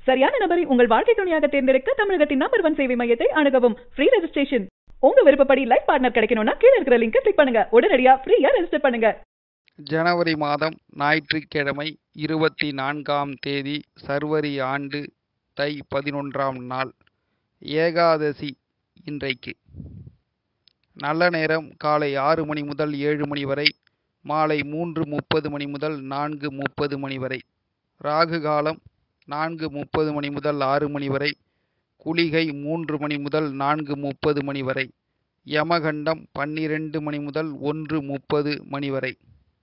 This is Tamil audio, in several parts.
சரியான நபரை உங்கள் வாழ்க்கை துணையாக தேர்ந்தெடுக்க தமிழகத்தின் நம்பர் ஒன் சேவை மையத்தை அணுகவும் ஃப்ரீ ரெஜிஸ்ட்ரேஷன் உங்க விருப்பப்படி லைஃப் பார்ட்னர் கிடைக்கணும்னா கீழ இருக்கிற லிங்கை கிளிக் பண்ணுங்க உடனடியா ஃப்ரீயா ரெஜிஸ்டர் பண்ணுங்க ஜனவரி மாதம் ஞாயிற்றுக்கிழமை இருபத்தி நான்காம் தேதி சர்வரி ஆண்டு தை பதினொன்றாம் நாள் ஏகாதசி இன்றைக்கு நல்ல நேரம் காலை ஆறு மணி முதல் ஏழு மணி வரை மாலை மூன்று முப்பது மணி முதல் நான்கு முப்பது மணி வரை ராகு காலம் நான்கு முப்பது மணி முதல் ஆறு மணி வரை குளிகை மூன்று மணி முதல் நான்கு முப்பது மணி வரை யமகண்டம் பன்னிரண்டு மணி முதல் ஒன்று முப்பது மணி வரை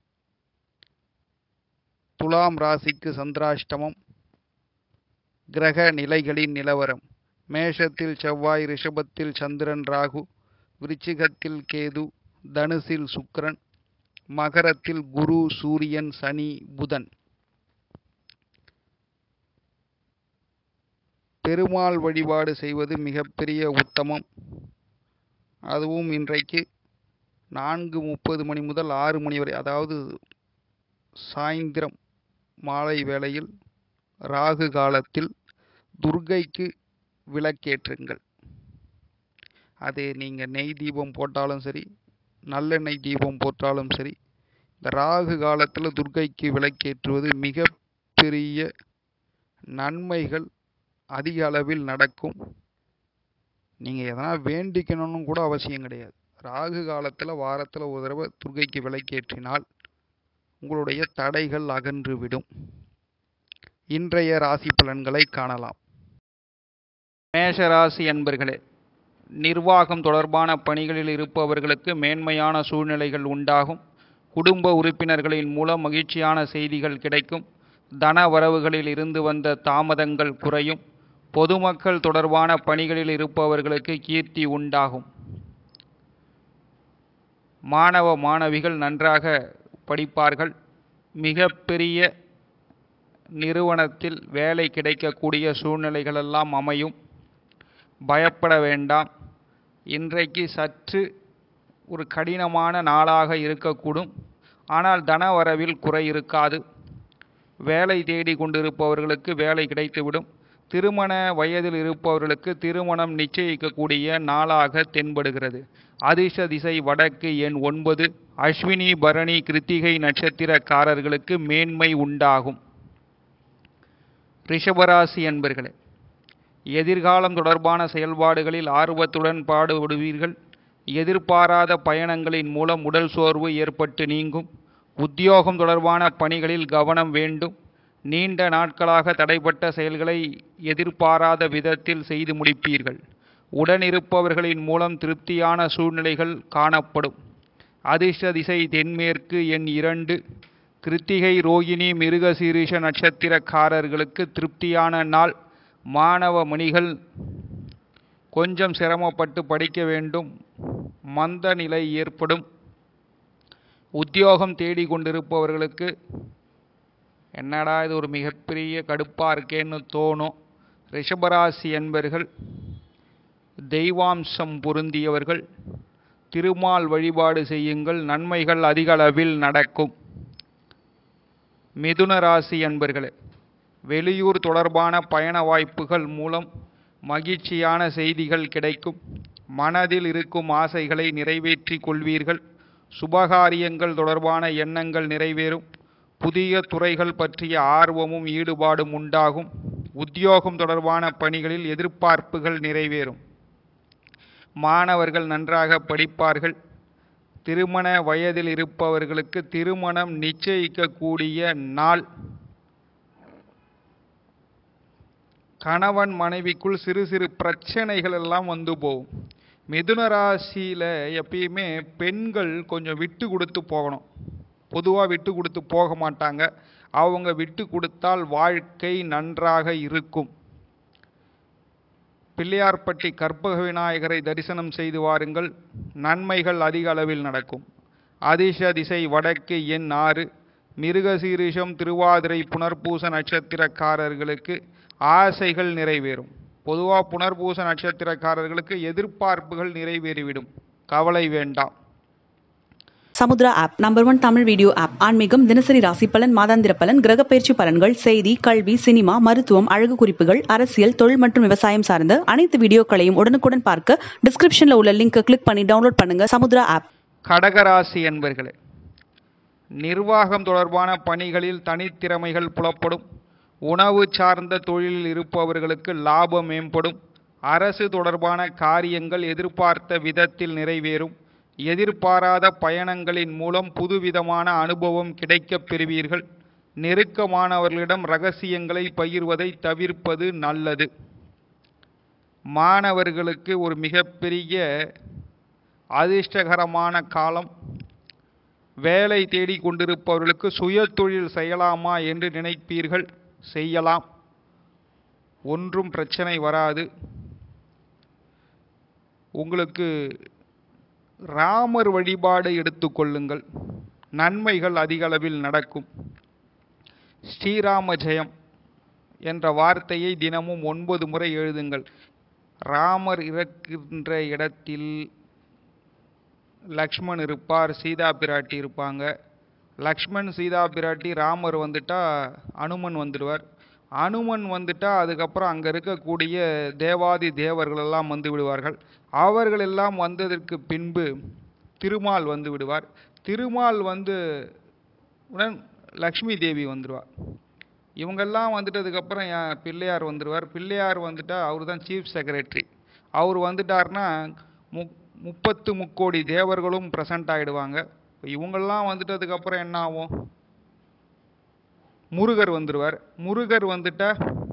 துலாம் ராசிக்கு சந்திராஷ்டமம் கிரக நிலைகளின் நிலவரம் மேஷத்தில் செவ்வாய் ரிஷபத்தில் சந்திரன் ராகு விருச்சிகத்தில் கேது தனுசில் சுக்கிரன் மகரத்தில் குரு சூரியன் சனி புதன் பெருமாள் வழிபாடு செய்வது மிகப்பெரிய உத்தமம் அதுவும் இன்றைக்கு நான்கு முப்பது மணி முதல் ஆறு மணி வரை அதாவது சாயந்திரம் மாலை வேளையில் ராகு காலத்தில் துர்க்கைக்கு விளக்கேற்றுங்கள் அது நீங்கள் நெய் தீபம் போட்டாலும் சரி நல்லெண்ணெய் தீபம் போட்டாலும் சரி இந்த ராகு காலத்தில் துர்க்கைக்கு விளக்கேற்றுவது மிக பெரிய நன்மைகள் அதிக அளவில் நடக்கும் நீங்கள் எதனா வேண்டிக்கணும்னு கூட அவசியம் கிடையாது ராகு காலத்தில் வாரத்தில் ஒரு தடவை துர்க்கைக்கு விளக்கேற்றினால் உங்களுடைய தடைகள் அகன்றுவிடும் இன்றைய ராசி பலன்களை காணலாம் மேஷராசி என்பர்களே நிர்வாகம் தொடர்பான பணிகளில் இருப்பவர்களுக்கு மேன்மையான சூழ்நிலைகள் உண்டாகும் குடும்ப உறுப்பினர்களின் மூலம் மகிழ்ச்சியான செய்திகள் கிடைக்கும் தன வரவுகளில் இருந்து வந்த தாமதங்கள் குறையும் பொதுமக்கள் தொடர்பான பணிகளில் இருப்பவர்களுக்கு கீர்த்தி உண்டாகும் மாணவ மாணவிகள் நன்றாக படிப்பார்கள் மிகப்பெரிய நிறுவனத்தில் வேலை கிடைக்கக்கூடிய சூழ்நிலைகளெல்லாம் அமையும் பயப்பட வேண்டாம் இன்றைக்கு சற்று ஒரு கடினமான நாளாக இருக்கக்கூடும் ஆனால் தனவரவில் குறை இருக்காது வேலை தேடி கொண்டிருப்பவர்களுக்கு வேலை கிடைத்துவிடும் திருமண வயதில் இருப்பவர்களுக்கு திருமணம் நிச்சயிக்கக்கூடிய நாளாக தென்படுகிறது அதிர்ஷ்ட திசை வடக்கு எண் ஒன்பது அஸ்வினி பரணி கிருத்திகை நட்சத்திரக்காரர்களுக்கு மேன்மை உண்டாகும் ரிஷபராசி என்பர்களே எதிர்காலம் தொடர்பான செயல்பாடுகளில் ஆர்வத்துடன் பாடுபடுவீர்கள் எதிர்பாராத பயணங்களின் மூலம் உடல் சோர்வு ஏற்பட்டு நீங்கும் உத்தியோகம் தொடர்பான பணிகளில் கவனம் வேண்டும் நீண்ட நாட்களாக தடைப்பட்ட செயல்களை எதிர்பாராத விதத்தில் செய்து முடிப்பீர்கள் உடனிருப்பவர்களின் மூலம் திருப்தியான சூழ்நிலைகள் காணப்படும் அதிர்ஷ்ட திசை தென்மேற்கு எண் இரண்டு கிருத்திகை ரோகிணி மிருகசீரிஷ நட்சத்திரக்காரர்களுக்கு திருப்தியான நாள் மாணவ மணிகள் கொஞ்சம் சிரமப்பட்டு படிக்க வேண்டும் மந்த நிலை ஏற்படும் உத்தியோகம் தேடி கொண்டிருப்பவர்களுக்கு என்னடா இது ஒரு மிகப்பெரிய கடுப்பாக இருக்கேன்னு தோணும் ரிஷபராசி என்பர்கள் தெய்வாம்சம் பொருந்தியவர்கள் திருமால் வழிபாடு செய்யுங்கள் நன்மைகள் அதிக அளவில் நடக்கும் மிதுன ராசி என்பர்களே வெளியூர் தொடர்பான பயண வாய்ப்புகள் மூலம் மகிழ்ச்சியான செய்திகள் கிடைக்கும் மனதில் இருக்கும் ஆசைகளை நிறைவேற்றி கொள்வீர்கள் சுபகாரியங்கள் தொடர்பான எண்ணங்கள் நிறைவேறும் புதிய துறைகள் பற்றிய ஆர்வமும் ஈடுபாடும் உண்டாகும் உத்தியோகம் தொடர்பான பணிகளில் எதிர்பார்ப்புகள் நிறைவேறும் மாணவர்கள் நன்றாக படிப்பார்கள் திருமண வயதில் இருப்பவர்களுக்கு திருமணம் நிச்சயிக்கக்கூடிய நாள் கணவன் மனைவிக்குள் சிறு சிறு பிரச்சனைகள் எல்லாம் வந்து போகும் மிதுன ராசியில் எப்பயுமே பெண்கள் கொஞ்சம் விட்டு கொடுத்து போகணும் பொதுவாக விட்டு கொடுத்து போக மாட்டாங்க அவங்க விட்டு கொடுத்தால் வாழ்க்கை நன்றாக இருக்கும் பிள்ளையார்பட்டி கற்பக விநாயகரை தரிசனம் செய்து வாருங்கள் நன்மைகள் அதிக அளவில் நடக்கும் அதிர்ஷ திசை வடக்கு எண் ஆறு மிருகசீரிஷம் திருவாதிரை புனர்பூச நட்சத்திரக்காரர்களுக்கு ஆசைகள் நிறைவேறும் பொதுவாக புனர்பூச நட்சத்திரக்காரர்களுக்கு எதிர்பார்ப்புகள் நிறைவேறிவிடும் கவலை வேண்டாம் Samudra app number one Tamil video app ஆன்மீகம் தினசரி ராசி பலன் மாதாந்திர பலன் கிரக பயிற்சி பலன்கள் செய்தி கல்வி சினிமா மருத்துவம் அழகு குறிப்புகள் அரசியல் தொழில் மற்றும் விவசாயம் சார்ந்த அனைத்து வீடியோக்களையும் உடனுக்குடன் பார்க்க டிஸ்கிரிப்ஷன்ல உள்ள லிங்கை கிளிக் பண்ணி டவுன்லோட் பண்ணுங்க சமுத்ரா ஆப் கடகராசி என்பர்களே நிர்வாகம் தொடர்பான பணிகளில் தனித்திறமைகள் புலப்படும் உணவு சார்ந்த தொழிலில் இருப்பவர்களுக்கு லாபம் மேம்படும் அரசு தொடர்பான காரியங்கள் எதிர்பார்த்த விதத்தில் நிறைவேறும் எதிர்பாராத பயணங்களின் மூலம் புதுவிதமான அனுபவம் கிடைக்கப் பெறுவீர்கள் நெருக்கமானவர்களிடம் ரகசியங்களை பகிர்வதை தவிர்ப்பது நல்லது மாணவர்களுக்கு ஒரு மிகப்பெரிய அதிர்ஷ்டகரமான காலம் வேலை தேடிக் கொண்டிருப்பவர்களுக்கு சுய தொழில் செய்யலாமா என்று நினைப்பீர்கள் செய்யலாம் ஒன்றும் பிரச்சனை வராது உங்களுக்கு ராமர் வழிபாடு எடுத்துக்கொள்ளுங்கள் நன்மைகள் அதிக அளவில் நடக்கும் ஸ்ரீராம ஜெயம் என்ற வார்த்தையை தினமும் ஒன்பது முறை எழுதுங்கள் ராமர் இறக்கின்ற இடத்தில் லக்ஷ்மண் இருப்பார் சீதா பிராட்டி இருப்பாங்க லக்ஷ்மண் சீதா பிராட்டி ராமர் வந்துட்டா அனுமன் வந்துடுவார் அனுமன் வந்துட்டா அதுக்கப்புறம் அங்கே இருக்கக்கூடிய தேவாதி தேவர்கள் எல்லாம் வந்து விடுவார்கள் அவர்கள் எல்லாம் வந்ததற்கு பின்பு திருமால் வந்து விடுவார் திருமால் வந்து உடன் லக்ஷ்மி தேவி வந்துடுவார் இவங்கெல்லாம் வந்துட்டதுக்கப்புறம் என் பிள்ளையார் வந்துடுவார் பிள்ளையார் வந்துட்டா அவர் தான் சீஃப் செக்ரட்டரி அவர் வந்துட்டார்னா மு முப்பத்து முக்கோடி தேவர்களும் ப்ரெசண்ட் ஆகிடுவாங்க இவங்கெல்லாம் வந்துட்டதுக்கப்புறம் என்ன ஆகும் முருகர் வந்துடுவார் முருகர் வந்துட்டா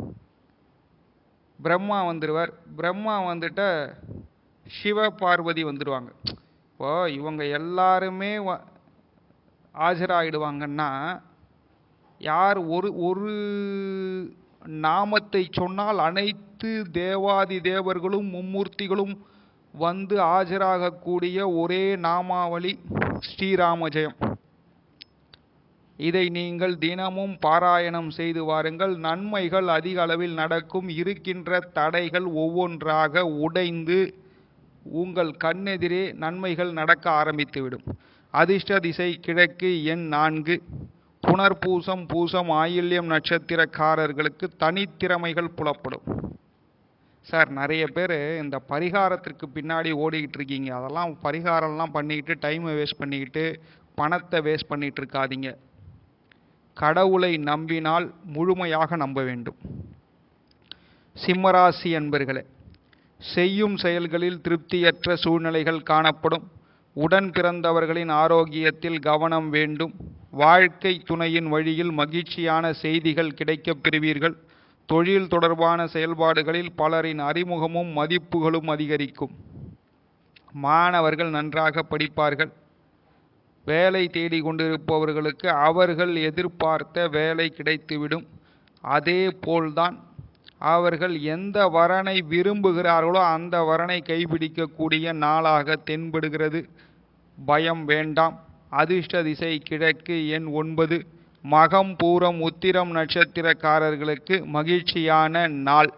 பிரம்மா வந்துடுவார் பிரம்மா வந்துட்ட சிவ பார்வதி வந்துடுவாங்க இப்போ இவங்க எல்லாருமே வ- ஆஜராகிடுவாங்கன்னா யார் ஒரு ஒரு நாமத்தை சொன்னால் அனைத்து தேவாதி தேவர்களும் மும்மூர்த்திகளும் வந்து ஆஜராகக்கூடிய ஒரே நாமாவளி ஸ்ரீராம ஜெயம் இதை நீங்கள் தினமும் பாராயணம் செய்து வாருங்கள் நன்மைகள் அதிக அளவில் நடக்கும் இருக்கின்ற தடைகள் ஒவ்வொன்றாக உடைந்து உங்கள் கண்ணெதிரே நன்மைகள் நடக்க ஆரம்பித்துவிடும் அதிர்ஷ்ட திசை கிழக்கு எண் நான்கு புனர்பூசம் பூசம் ஆயில்யம் நட்சத்திரக்காரர்களுக்கு தனித்திறமைகள் புலப்படும் சார் நிறைய பேர் இந்த பரிகாரத்திற்கு பின்னாடி ஓடிக்கிட்டு இருக்கீங்க அதெல்லாம் பரிகாரம்லாம் பண்ணிக்கிட்டு டைமை வேஸ்ட் பண்ணிக்கிட்டு பணத்தை வேஸ்ட் பண்ணிட்டு இருக்காதீங்க கடவுளை நம்பினால் முழுமையாக நம்ப வேண்டும் சிம்மராசி என்பர்களே செய்யும் செயல்களில் திருப்தியற்ற சூழ்நிலைகள் காணப்படும் உடன் பிறந்தவர்களின் ஆரோக்கியத்தில் கவனம் வேண்டும் வாழ்க்கை துணையின் வழியில் மகிழ்ச்சியான செய்திகள் கிடைக்கப் பெறுவீர்கள் தொழில் தொடர்பான செயல்பாடுகளில் பலரின் அறிமுகமும் மதிப்புகளும் அதிகரிக்கும் மாணவர்கள் நன்றாக படிப்பார்கள் வேலை தேடிக் கொண்டிருப்பவர்களுக்கு அவர்கள் எதிர்பார்த்த வேலை கிடைத்துவிடும் அதே போல்தான் அவர்கள் எந்த வரனை விரும்புகிறார்களோ அந்த வரனை கைப்பிடிக்கக்கூடிய நாளாக தென்படுகிறது பயம் வேண்டாம் அதிர்ஷ்ட திசை கிழக்கு எண் ஒன்பது மகம் பூரம் உத்திரம் நட்சத்திரக்காரர்களுக்கு மகிழ்ச்சியான நாள்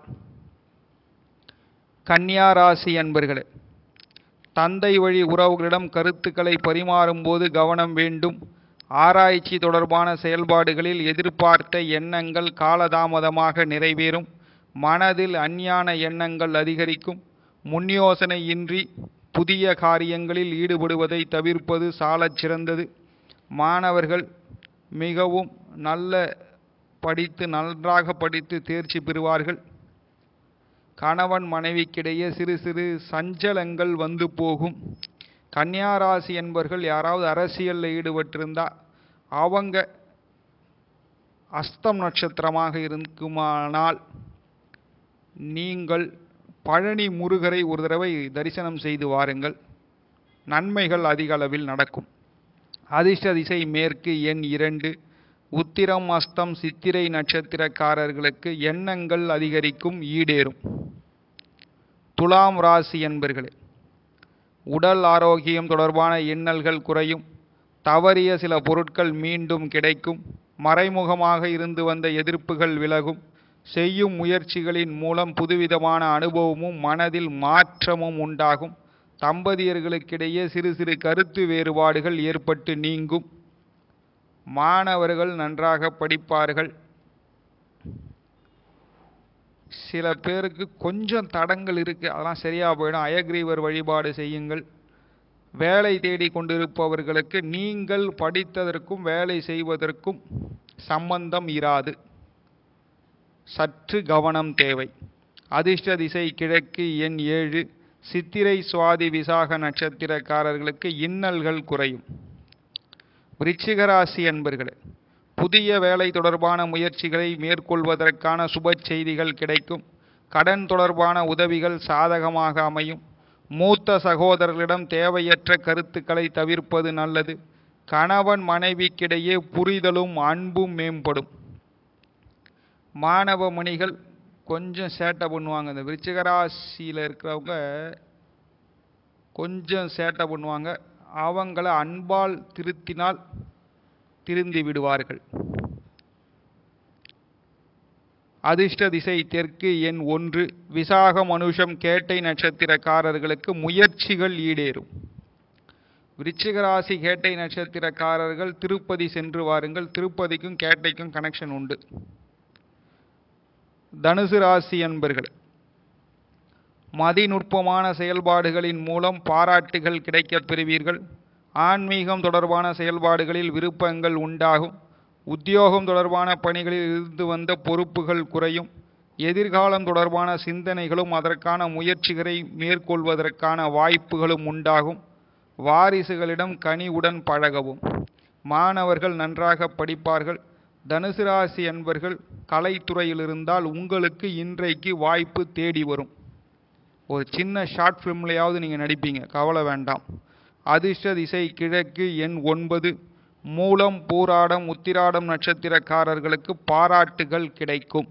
கன்னியா ராசி அன்பர்களே தந்தை வழி உறவுகளிடம் கருத்துக்களை பரிமாறும்போது கவனம் வேண்டும் ஆராய்ச்சி தொடர்பான செயல்பாடுகளில் எதிர்பார்த்த எண்ணங்கள் காலதாமதமாக நிறைவேறும் மனதில் அஞ்ஞான எண்ணங்கள் அதிகரிக்கும் முன்யோசனையின்றி புதிய காரியங்களில் ஈடுபடுவதை தவிர்ப்பது சாலச் சிறந்தது மாணவர்கள் மிகவும் நல்ல படித்து நன்றாக படித்து தேர்ச்சி பெறுவார்கள் கணவன் மனைவிக்கிடையே சிறு சிறு சஞ்சலங்கள் வந்து போகும் கன்னியா ராசி என்பவர்கள் யாராவது அரசியலில் ஈடுபட்டிருந்தா அவங்க அஸ்தம் நட்சத்திரமாக இருக்குமானால் நீங்கள் பழனி முருகரை ஒரு தடவை தரிசனம் செய்து வாருங்கள் நன்மைகள் அதிக அளவில் நடக்கும் அதிர்ஷ்ட திசை மேற்கு எண் இரண்டு உத்திரம் அஸ்தம் சித்திரை நட்சத்திரக்காரர்களுக்கு எண்ணங்கள் அதிகரிக்கும் ஈடேறும் துலாம் ராசி என்பர்களே உடல் ஆரோக்கியம் தொடர்பான இன்னல்கள் குறையும் தவறிய சில பொருட்கள் மீண்டும் கிடைக்கும் மறைமுகமாக இருந்து வந்த எதிர்ப்புகள் விலகும் செய்யும் முயற்சிகளின் மூலம் புதுவிதமான அனுபவமும் மனதில் மாற்றமும் உண்டாகும் தம்பதியர்களுக்கிடையே சிறு சிறு கருத்து வேறுபாடுகள் ஏற்பட்டு நீங்கும் மாணவர்கள் நன்றாக படிப்பார்கள் சில பேருக்கு கொஞ்சம் தடங்கள் இருக்கு அதெல்லாம் சரியா போயிடும் அயக்ரீவர் வழிபாடு செய்யுங்கள் வேலை தேடி கொண்டிருப்பவர்களுக்கு நீங்கள் படித்ததற்கும் வேலை செய்வதற்கும் சம்பந்தம் இராது சற்று கவனம் தேவை அதிர்ஷ்ட திசை கிழக்கு எண் ஏழு சித்திரை சுவாதி விசாக நட்சத்திரக்காரர்களுக்கு இன்னல்கள் குறையும் விருச்சிக ராசி அன்பர்களே புதிய வேலை தொடர்பான முயற்சிகளை மேற்கொள்வதற்கான சுப செய்திகள் கிடைக்கும் கடன் தொடர்பான உதவிகள் சாதகமாக அமையும் மூத்த சகோதரர்களிடம் தேவையற்ற கருத்துக்களை தவிர்ப்பது நல்லது கணவன் மனைவிக்கிடையே புரிதலும் அன்பும் மேம்படும் மாணவ மணிகள் கொஞ்சம் சேட்டை பண்ணுவாங்க இந்த விருச்சிக ராசியில் இருக்கிறவங்க கொஞ்சம் சேட்டை பண்ணுவாங்க அவங்கள அன்பால் திருத்தினால் திருந்தி விடுவார்கள் அதிர்ஷ்ட திசை தெற்கு எண் ஒன்று விசாக மனுஷம் கேட்டை நட்சத்திரக்காரர்களுக்கு முயற்சிகள் ஈடேறும் விருச்சிக ராசி கேட்டை நட்சத்திரக்காரர்கள் திருப்பதி சென்று வாருங்கள் திருப்பதிக்கும் கேட்டைக்கும் கனெக்ஷன் உண்டு தனுசு ராசி அன்பர்கள் மதிநுட்பமான செயல்பாடுகளின் மூலம் பாராட்டுகள் கிடைக்கப் பெறுவீர்கள் ஆன்மீகம் தொடர்பான செயல்பாடுகளில் விருப்பங்கள் உண்டாகும் உத்தியோகம் தொடர்பான பணிகளில் இருந்து வந்த பொறுப்புகள் குறையும் எதிர்காலம் தொடர்பான சிந்தனைகளும் அதற்கான முயற்சிகளை மேற்கொள்வதற்கான வாய்ப்புகளும் உண்டாகும் வாரிசுகளிடம் கனிவுடன் பழகவும் மாணவர்கள் நன்றாக படிப்பார்கள் தனுசு ராசி அன்பர்கள் கலைத்துறையில் இருந்தால் உங்களுக்கு இன்றைக்கு வாய்ப்பு தேடி வரும் ஒரு சின்ன ஷார்ட் ஃபிலிம்லையாவது நீங்கள் நடிப்பீங்க கவலை வேண்டாம் அதிர்ஷ்ட திசை கிழக்கு எண் ஒன்பது மூலம் பூராடம் உத்திராடம் நட்சத்திரக்காரர்களுக்கு பாராட்டுகள் கிடைக்கும்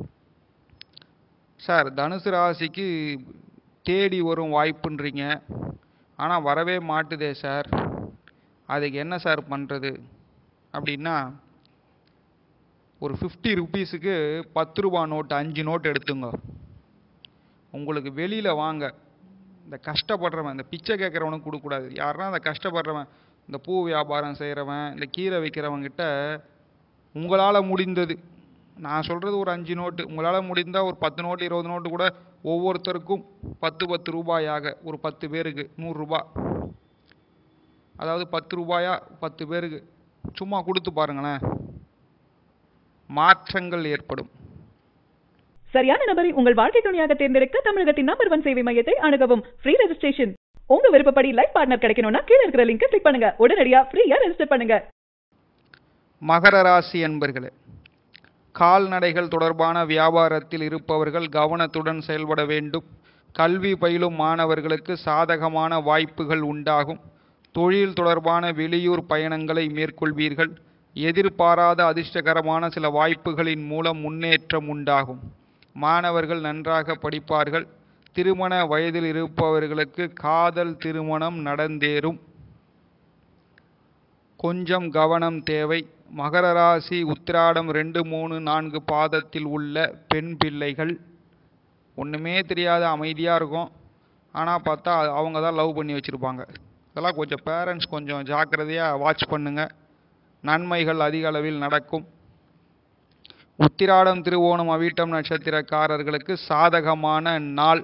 சார் தனுசு ராசிக்கு தேடி வரும் வாய்ப்புன்றீங்க ஆனால் வரவே மாட்டுதே சார் அதுக்கு என்ன சார் பண்ணுறது அப்படின்னா ஒரு ஃபிஃப்டி ருபீஸுக்கு பத்து ரூபா நோட்டு அஞ்சு நோட்டு எடுத்துங்க உங்களுக்கு வெளியில் வாங்க இந்த கஷ்டப்படுறவன் இந்த பிச்சை கேட்குறவனுக்கு கொடுக்கக்கூடாது யாருன்னா அந்த கஷ்டப்படுறவன் இந்த பூ வியாபாரம் செய்கிறவன் இந்த கீரை விற்கிறவங்கிட்ட உங்களால் முடிந்தது நான் சொல்கிறது ஒரு அஞ்சு நோட்டு உங்களால் முடிந்தால் ஒரு பத்து நோட்டு இருபது நோட்டு கூட ஒவ்வொருத்தருக்கும் பத்து பத்து ரூபாயாக ஒரு பத்து பேருக்கு நூறுரூபா அதாவது பத்து ரூபாயா பத்து பேருக்கு சும்மா கொடுத்து பாருங்களேன் மாற்றங்கள் ஏற்படும் சரியான நபரை உங்கள் வாழ்க்கை துணையாக தேர்ந்தெடுக்க தமிழகத்தின் நம்பர் ஒன் சேவை மையத்தை அணுகவும் ஃப்ரீ ரெஜிஸ்ட்ரேஷன் உங்க விருப்பப்படி லைஃப் பார்ட்னர் கிடைக்கணும்னா கீழ இருக்கிற லிங்கை கிளிக் பண்ணுங்க உடனடியா ஃப்ரீயா ரெஜிஸ்டர் பண்ணுங்க மகர ராசி அன்பர்களே கால்நடைகள் தொடர்பான வியாபாரத்தில் இருப்பவர்கள் கவனத்துடன் செயல்பட வேண்டும் கல்வி பயிலும் மாணவர்களுக்கு சாதகமான வாய்ப்புகள் உண்டாகும் தொழில் தொடர்பான வெளியூர் பயணங்களை மேற்கொள்வீர்கள் எதிர்பாராத அதிர்ஷ்டகரமான சில வாய்ப்புகளின் மூலம் முன்னேற்றம் உண்டாகும் மாணவர்கள் நன்றாக படிப்பார்கள் திருமண வயதில் இருப்பவர்களுக்கு காதல் திருமணம் நடந்தேறும் கொஞ்சம் கவனம் தேவை மகர ராசி உத்திராடம் ரெண்டு மூணு நான்கு பாதத்தில் உள்ள பெண் பிள்ளைகள் ஒன்றுமே தெரியாத அமைதியாக இருக்கும் ஆனால் பார்த்தா அவங்க தான் லவ் பண்ணி வச்சுருப்பாங்க அதெல்லாம் கொஞ்சம் பேரண்ட்ஸ் கொஞ்சம் ஜாக்கிரதையாக வாட்ச் பண்ணுங்க நன்மைகள் அதிக அளவில் நடக்கும் உத்திராடம் திருவோணம் அவிட்டம் நட்சத்திரக்காரர்களுக்கு சாதகமான நாள்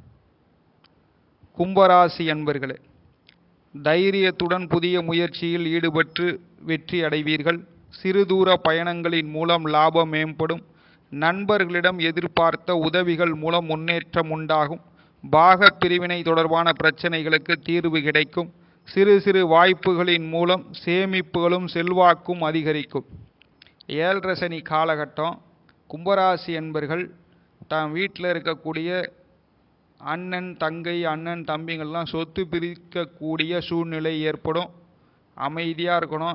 கும்பராசி அன்பர்களே தைரியத்துடன் புதிய முயற்சியில் ஈடுபட்டு வெற்றி அடைவீர்கள் சிறு தூர பயணங்களின் மூலம் லாபம் மேம்படும் நண்பர்களிடம் எதிர்பார்த்த உதவிகள் மூலம் முன்னேற்றம் உண்டாகும் பாக பிரிவினை தொடர்பான பிரச்சனைகளுக்கு தீர்வு கிடைக்கும் சிறு சிறு வாய்ப்புகளின் மூலம் சேமிப்புகளும் செல்வாக்கும் அதிகரிக்கும் ஏழரை சனி காலகட்டம் கும்பராசி என்பர்கள் தான் வீட்டில் இருக்கக்கூடிய அண்ணன் தங்கை அண்ணன் தம்பிங்கள்லாம் சொத்து பிரிக்கக்கூடிய சூழ்நிலை ஏற்படும் அமைதியாக இருக்கணும்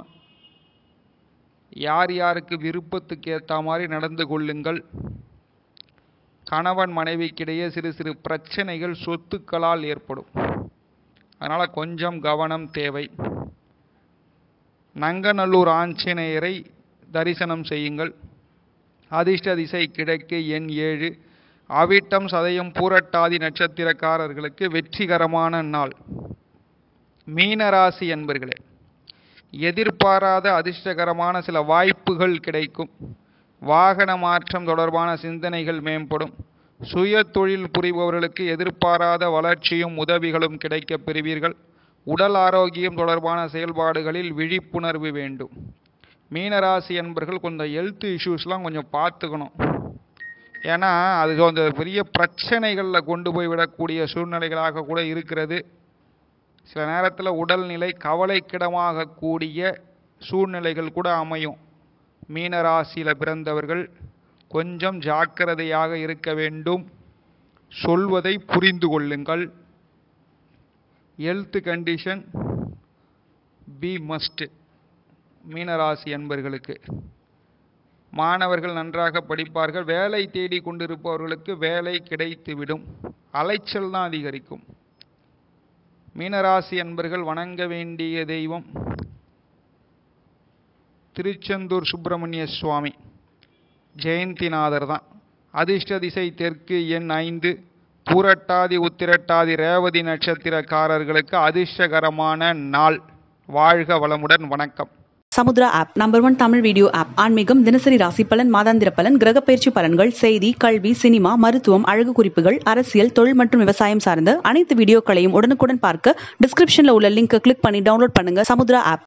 யார் யாருக்கு விருப்பத்துக்கு ஏற்ற மாதிரி நடந்து கொள்ளுங்கள் கணவன் மனைவிக்கிடையே சிறு சிறு பிரச்சனைகள் சொத்துக்களால் ஏற்படும் அதனால் கொஞ்சம் கவனம் தேவை நங்கநல்லூர் ஆஞ்சநேயரை தரிசனம் செய்யுங்கள் அதிர்ஷ்ட திசை கிழக்கு எண் ஏழு அவிட்டம் சதயம் பூரட்டாதி நட்சத்திரக்காரர்களுக்கு வெற்றிகரமான நாள் மீனராசி என்பர்களே எதிர்பாராத அதிர்ஷ்டகரமான சில வாய்ப்புகள் கிடைக்கும் வாகன மாற்றம் தொடர்பான சிந்தனைகள் மேம்படும் சுய தொழில் புரிபவர்களுக்கு எதிர்பாராத வளர்ச்சியும் உதவிகளும் கிடைக்கப் பெறுவீர்கள் உடல் ஆரோக்கியம் தொடர்பான செயல்பாடுகளில் விழிப்புணர்வு வேண்டும் மீனராசி என்பர்கள் கொஞ்சம் ஹெல்த் இஷ்யூஸ்லாம் கொஞ்சம் பார்த்துக்கணும் ஏன்னா அது கொஞ்சம் பெரிய பிரச்சனைகளில் கொண்டு போய் விடக்கூடிய சூழ்நிலைகளாக கூட இருக்கிறது சில நேரத்தில் உடல்நிலை கவலைக்கிடமாக கூடிய சூழ்நிலைகள் கூட அமையும் மீனராசியில் பிறந்தவர்கள் கொஞ்சம் ஜாக்கிரதையாக இருக்க வேண்டும் சொல்வதை புரிந்து கொள்ளுங்கள் ஹெல்த் கண்டிஷன் பி மஸ்ட் மீனராசி என்பர்களுக்கு மாணவர்கள் நன்றாக படிப்பார்கள் வேலை தேடி கொண்டிருப்பவர்களுக்கு வேலை கிடைத்துவிடும் அலைச்சல் தான் அதிகரிக்கும் மீனராசி என்பர்கள் வணங்க வேண்டிய தெய்வம் திருச்செந்தூர் சுப்பிரமணிய சுவாமி ஜெயந்திநாதர் தான் அதிர்ஷ்ட திசை தெற்கு எண் ஐந்து பூரட்டாதி உத்திரட்டாதி ரேவதி நட்சத்திரக்காரர்களுக்கு அதிர்ஷ்டகரமான நாள் வாழ்க வளமுடன் வணக்கம் Samudra app number one Tamil video app ஆன்மீகம் தினசரி ராசி பலன் மாதாந்திர பலன் கிரக பயிற்சி பலன்கள் செய்தி கல்வி சினிமா மருத்துவம் அழகு குறிப்புகள் அரசியல் தொழில் மற்றும் விவசாயம் சார்ந்த அனைத்து வீடியோக்களையும் உடனுக்குடன் பார்க்க டிஸ்கிரிப்ஷன்ல உள்ள லிங்கை கிளிக் பண்ணி டவுன்லோட் பண்ணுங்க சமுத்ரா ஆப்